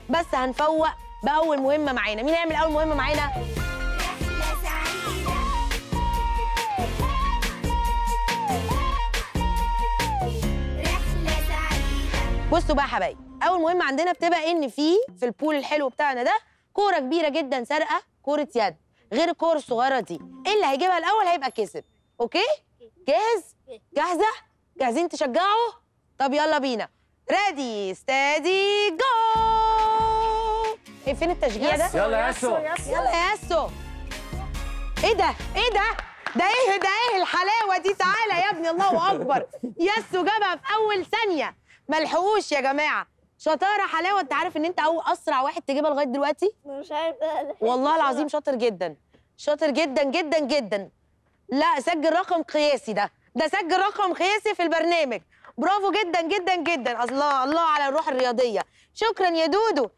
بس هنفوق باول مهمه معانا مين هيعمل اول مهمه معانا رحلة سعيدة رحلة سعيدة بصوا بقى يا حبايبي اول مهمه عندنا بتبقى ان في في البول الحلو بتاعنا ده كوره كبيره جدا سارقه كوره يد غير الكور الصغيره دي إيه اللي هيجيبها الاول هيبقى كسب اوكي جاهز جاهزه جاهزين تشجعوا طب يلا بينا ريدي ستادي جو إيه فين التشجيع ده يلا يا ياسو يلا يا ياسو ايه ده ايه ده ده ايه ده ايه الحلاوه دي تعالى يا ابني الله اكبر ياسو جابها في اول ثانيه ملحقوش يا جماعه شطاره حلاوه انت عارف ان انت اول اسرع واحد تجيبها لغايه دلوقتي مش عارف ده والله العظيم شاطر جدا شاطر جدا جدا جدا لا سجل رقم قياسي ده ده سجل رقم قياسي في البرنامج برافو جدا جدا جدا الله الله على الروح الرياضيه شكرا يا دودو